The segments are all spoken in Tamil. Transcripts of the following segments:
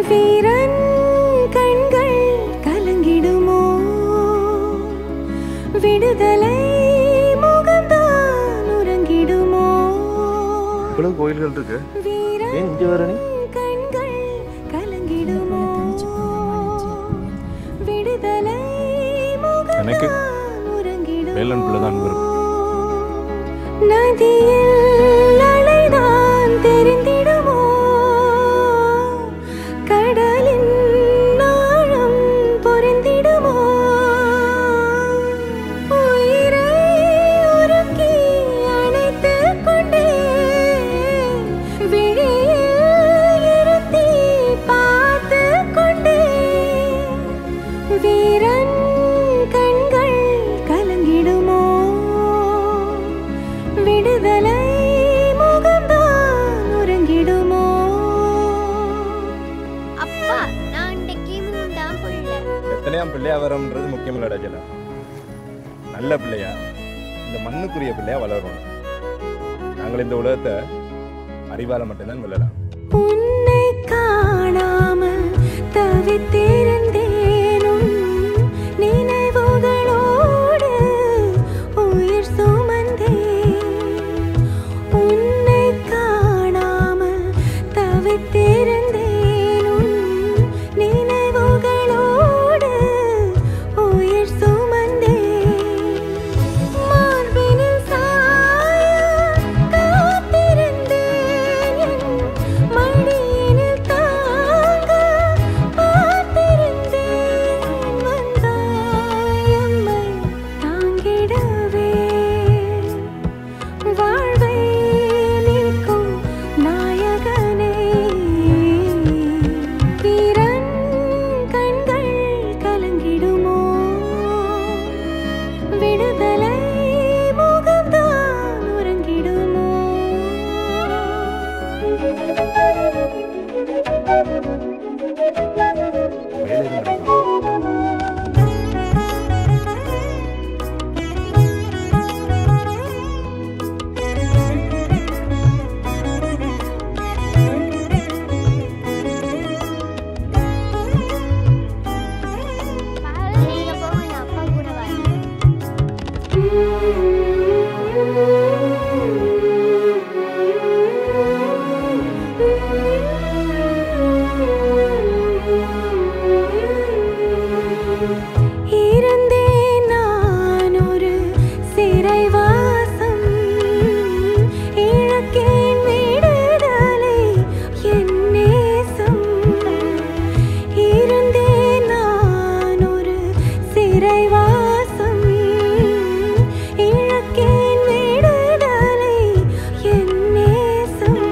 வீரன் கண்கள் கலங்கிடுமோ விடுதலை முகம்தான் உறங்கிடுமோ இவ்வளவு கோயில்கள் இருக்கு வீரன் ஏன் இங்கே வர நீ கண்கள் கலங்கிடுமோ விடுதலை எனக்கு முகம்தான் உறங்கிடுமோ வேலன் பிள்ளை தான் விருப்பம் நதியில் அலைதான் தெரிந்திடுமோ கடலின் ஆழம் பொருந்திடுமோ உயிரை உருக்கி அணைத்துக் கொண்டே விழியில் இருத்தி பார்த்துக் கொண்டே வீரன் கண்கள் கலங்கிடுமோ விடுதலை முகம்தான் உறங்கிடுமோ அப்பா நான் இன்றைக்கு மூன்றாம் பிள்ளை எத்தனையாம் பிள்ளையா வரம்ன்றது முக்கியம் இல்லடா ஜெலா நல்ல பிள்ளையா இந்த மண்ணுக்குரிய பிள்ளையா வளரணும் நாங்கள் இந்த உலகத்தை அறிவால மட்டும்தான் வெல்லலாம் உன்னை காணாமல் தவித்திருந்தேனும் நினைவுகளோடு உயிர் சுமந்தேன் உன்னை காணாமல் தவித்திருந்தேனும் நினைவுகளோடு உயிர் சுமந்தேன் மார்பினில் சாய காத்திருந்தேன் என் மடியினில் தாங்க பார்த்திருந்தேன் வந்தாய் எம்மை தாங்கிடவே வாழ்வை நீக்கும் நாயகனே வீரன் கண்கள் கலங்கிடுமோ விடுதலை முகம்தான் உறங்கிடுமோ வேலை கிடைக்கும் பகல் நீங்க போக நான் அப்பா கூட வரேன் இருந்தேன் நான் ஒரு சிறைவாசம் இழக்கேன் விடுதலை என் நேசம் இருந்தேன் நான் ஒரு சிறைவாசம் இழக்கேன் விடுதலை என் நேசம்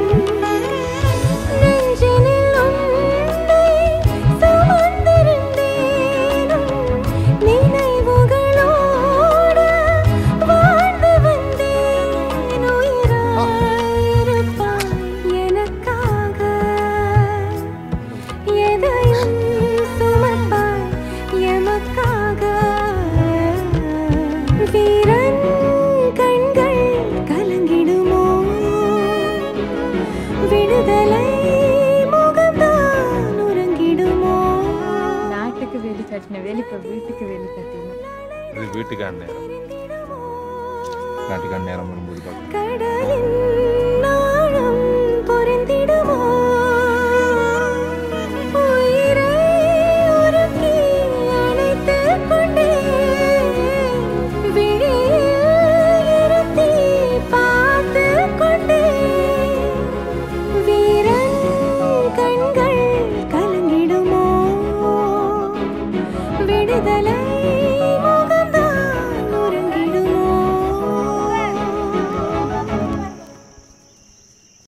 நெஞ்சினில் உன்னை சுமந்திருந்தேனும் நினைவுகளோடு வாழ்ந்து வந்தேன் உயிராயிருப்பாய் எனக்காக எதையும் சுமப்பாய் எமக்காக வீரன் கண்கள் கலங்கிடுமோ விடுதலை முகம்தான் உறங்கிடுமோ நாட்டுக்கு வேலி கட்டின வேலி இப்போ வீட்டுக்கு வேலி கட்டினோம் இது வீட்டுக்கான நேரம் நாட்டுக்கான நேரம் வரும்போது பார்க்கலாம் கடலின்